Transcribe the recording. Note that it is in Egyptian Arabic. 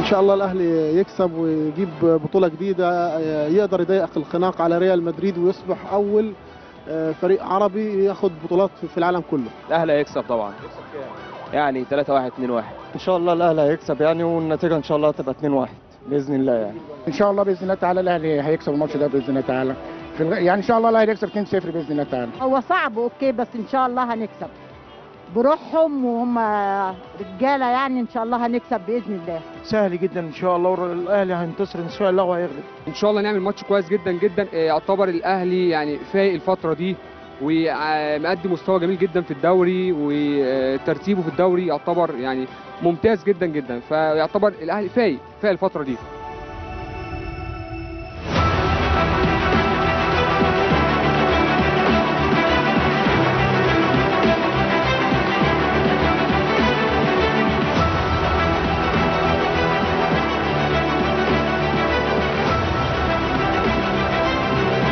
شاء الله الاهلي يكسب ويجيب بطوله جديده يقدر يضيق الخناق على ريال مدريد ويصبح اول فريق عربي ياخد بطولات في العالم كله الاهلي هيكسب طبعا يعني 3 1 2 1 ان شاء الله الاهلي هيكسب يعني والنتيجه ان شاء الله هتبقى 2 1 باذن الله يعني ان شاء الله باذن الله تعالى الاهلي هيكسب الماتش ده باذن الله تعالى في الغ... يعني ان شاء الله الاهلي هيكسب 2 0 باذن الله تعالى هو صعب اوكي بس ان شاء الله هنكسب بروحهم وهم رجاله يعني ان شاء الله هنكسب باذن الله سهل جدا ان شاء الله والاهلي هينتصر ان شاء الله وهيغلب ان شاء الله نعمل ماتش كويس جدا جدا يعتبر الاهلي يعني فايق الفتره دي ومقدم مستوى جميل جدا في الدوري وترتيبه في الدوري يعتبر يعني ممتاز جدا جدا فيعتبر الاهلي فايق فايق الفتره دي